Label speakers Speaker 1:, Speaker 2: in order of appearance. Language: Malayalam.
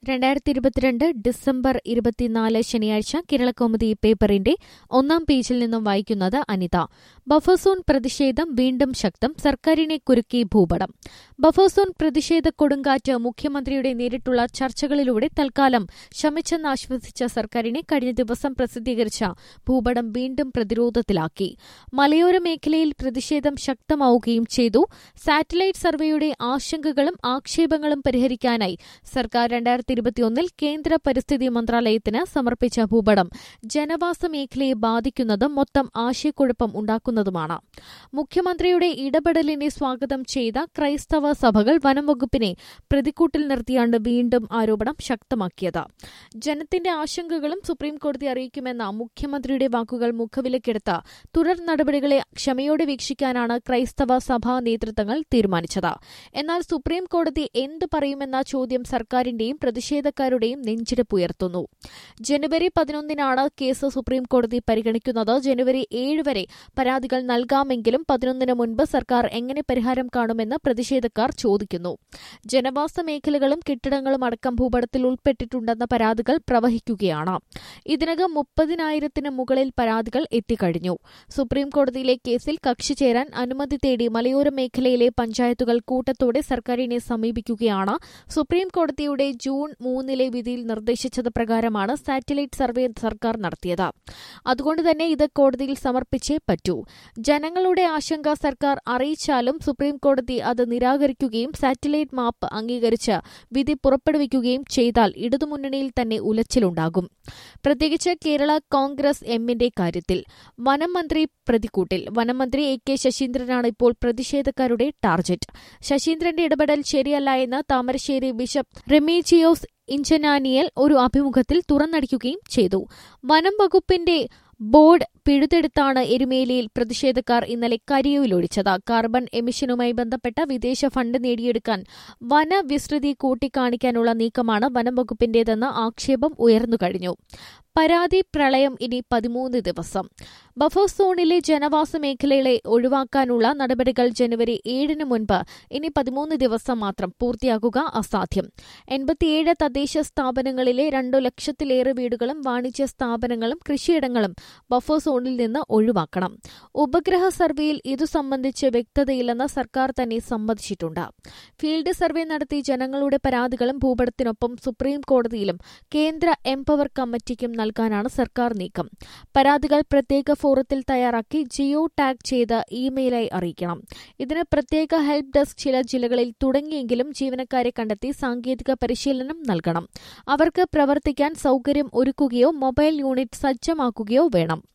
Speaker 1: രണ്ടായിരത്തി ഇരുപത്തിരണ്ട് ഡിസംബർ ഇരുപത്തിനാല് ശനിയാഴ്ച കേരളകൗമുദി പേപ്പറിന്റെ ഒന്നാം പേജിൽ നിന്നും വായിക്കുന്നത് അനിത ബഫർസോൺ പ്രതിഷേധം വീണ്ടും ശക്തം സർക്കാരിനെ കുരുക്കി ഭൂപടം ബഫർസോൺ പ്രതിഷേധ കൊടുങ്കാറ്റ് മുഖ്യമന്ത്രിയുടെ നേരിട്ടുള്ള ചർച്ചകളിലൂടെ തൽക്കാലം ശമിച്ചെന്ന് ആശ്വസിച്ച സർക്കാരിനെ കഴിഞ്ഞ ദിവസം പ്രസിദ്ധീകരിച്ച ഭൂപടം വീണ്ടും പ്രതിരോധത്തിലാക്കി മലയോര മേഖലയിൽ പ്രതിഷേധം ശക്തമാവുകയും ചെയ്തു സാറ്റലൈറ്റ് സർവേയുടെ ആശങ്കകളും ആക്ഷേപങ്ങളും പരിഹരിക്കാനായി സർക്കാർ രണ്ടായിരത്തി ഇരുപത്തിയൊന്നിൽ കേന്ദ്ര പരിസ്ഥിതി മന്ത്രാലയത്തിന് സമർപ്പിച്ച ഭൂപടം ജനവാസ മേഖലയെ ബാധിക്കുന്നതും മൊത്തം ആശയക്കുഴപ്പം ഉണ്ടാക്കുന്നതുമാണ് മുഖ്യമന്ത്രിയുടെ ഇടപെടലിനെ സ്വാഗതം ചെയ്ത ക്രൈസ്തവ സഭകൾ വനംവകുപ്പിനെ പ്രതിക്കൂട്ടിൽ നിർത്തിയാണ് വീണ്ടും ആരോപണം ശക്തമാക്കിയത് ജനത്തിന്റെ ആശങ്കകളും സുപ്രീംകോടതി അറിയിക്കുമെന്ന മുഖ്യമന്ത്രിയുടെ വാക്കുകൾ മുഖവിലക്കെടുത്ത് തുടർ നടപടികളെ ക്ഷമയോടെ വീക്ഷിക്കാനാണ് ക്രൈസ്തവ സഭാ നേതൃത്വങ്ങൾ തീരുമാനിച്ചത് എന്നാൽ സുപ്രീംകോടതി എന്തു പറയുമെന്ന ചോദ്യം സർക്കാരിന്റെയും പ്രതിഷേധക്കാരുടെയും നെഞ്ചിടിപ്പുയർത്തുന്നു ജനുവരി പതിനൊന്നിനാണ് കേസ് സുപ്രീംകോടതി പരിഗണിക്കുന്നത് ജനുവരി ഏഴ് വരെ പരാതികൾ നൽകാമെങ്കിലും പതിനൊന്നിന് മുൻപ് സർക്കാർ എങ്ങനെ പരിഹാരം കാണുമെന്ന് പ്രതിഷേധക്കാർ ചോദിക്കുന്നു ജനവാസ മേഖലകളും കെട്ടിടങ്ങളും അടക്കം ഭൂപടത്തിൽ ഉൾപ്പെട്ടിട്ടുണ്ടെന്ന പരാതികൾ പ്രവഹിക്കുകയാണ് ഇതിനകം മുപ്പതിനായിരത്തിന് മുകളിൽ പരാതികൾ എത്തിക്കഴിഞ്ഞു സുപ്രീംകോടതിയിലെ കേസിൽ കക്ഷി ചേരാൻ അനുമതി തേടി മലയോര മേഖലയിലെ പഞ്ചായത്തുകൾ കൂട്ടത്തോടെ സർക്കാരിനെ സമീപിക്കുകയാണ് സുപ്രീംകോടതിയുടെ ജൂൺ മൂന്നിലെ വിധിയിൽ നിർദ്ദേശിച്ചത് പ്രകാരമാണ് സാറ്റലൈറ്റ് സർവേ സർക്കാർ നടത്തിയത് അതുകൊണ്ട് തന്നെ ഇത് കോടതിയിൽ സമർപ്പിച്ചേ പറ്റൂ ജനങ്ങളുടെ ആശങ്ക സർക്കാർ അറിയിച്ചാലും സുപ്രീംകോടതി അത് നിരാകരിക്കുകയും സാറ്റലൈറ്റ് മാപ്പ് അംഗീകരിച്ച് വിധി പുറപ്പെടുവിക്കുകയും ചെയ്താൽ ഇടതുമുന്നണിയിൽ തന്നെ ഉലച്ചിലുണ്ടാകും പ്രത്യേകിച്ച് കേരള കോൺഗ്രസ് എമ്മിന്റെ കാര്യത്തിൽ വനം മന്ത്രി പ്രതിക്കൂട്ടിൽ വനമന്ത്രി എ കെ ശശീന്ദ്രനാണ് ഇപ്പോൾ പ്രതിഷേധക്കാരുടെ ടാർജറ്റ് ശശീന്ദ്രന്റെ ഇടപെടൽ ശരിയല്ല എന്ന് താമരശ്ശേരി ബിഷപ്പ് റെമീജിയോസ് ഇഞ്ചനാനിയൽ ഒരു അഭിമുഖത്തിൽ തുറന്നടിക്കുകയും ചെയ്തു വനം വകുപ്പിന്റെ ബോർഡ് പിഴുതെടുത്താണ് എരുമേലിയിൽ പ്രതിഷേധക്കാർ ഇന്നലെ കരിയൂരിലൊഴിച്ചത് കാർബൺ എമിഷനുമായി ബന്ധപ്പെട്ട വിദേശ ഫണ്ട് നേടിയെടുക്കാൻ വനവിസ്തൃതി കൂട്ടിക്കാണിക്കാനുള്ള നീക്കമാണ് വനം വകുപ്പിന്റേതെന്ന ആക്ഷേപം ഉയർന്നുകഴിഞ്ഞു പരാതി പ്രളയം ഇനി പതിമൂന്ന് ദിവസം ബഫർ സോണിലെ ജനവാസ മേഖലകളെ ഒഴിവാക്കാനുള്ള നടപടികൾ ജനുവരി ഏഴിന് മുൻപ് ഇനി പതിമൂന്ന് ദിവസം മാത്രം പൂർത്തിയാക്കുക അസാധ്യം എൺപത്തിയേഴ് തദ്ദേശ സ്ഥാപനങ്ങളിലെ രണ്ടു ലക്ഷത്തിലേറെ വീടുകളും വാണിജ്യ സ്ഥാപനങ്ങളും കൃഷിയിടങ്ങളും ബഫർ സോണിൽ നിന്ന് ഒഴിവാക്കണം ഉപഗ്രഹ സർവേയിൽ ഇതു സംബന്ധിച്ച് വ്യക്തതയില്ലെന്ന് സർക്കാർ തന്നെ സമ്മതിച്ചിട്ടുണ്ട് ഫീൽഡ് സർവേ നടത്തി ജനങ്ങളുടെ പരാതികളും ഭൂപടത്തിനൊപ്പം സുപ്രീം കോടതിയിലും കേന്ദ്ര എംപവർ കമ്മിറ്റിക്കും നൽകാനാണ് സർക്കാർ നീക്കം പരാതികൾ പ്രത്യേക ഫോറത്തിൽ തയ്യാറാക്കി ജിയോ ടാഗ് ചെയ്ത് ഇമെയിലായി അറിയിക്കണം ഇതിന് പ്രത്യേക ഹെൽപ്പ് ഡെസ്ക് ചില ജില്ലകളിൽ തുടങ്ങിയെങ്കിലും ജീവനക്കാരെ കണ്ടെത്തി സാങ്കേതിക പരിശീലനം നൽകണം അവർക്ക് പ്രവർത്തിക്കാൻ സൌകര്യം ഒരുക്കുകയോ മൊബൈൽ യൂണിറ്റ് സജ്ജമാക്കുകയോ വേണം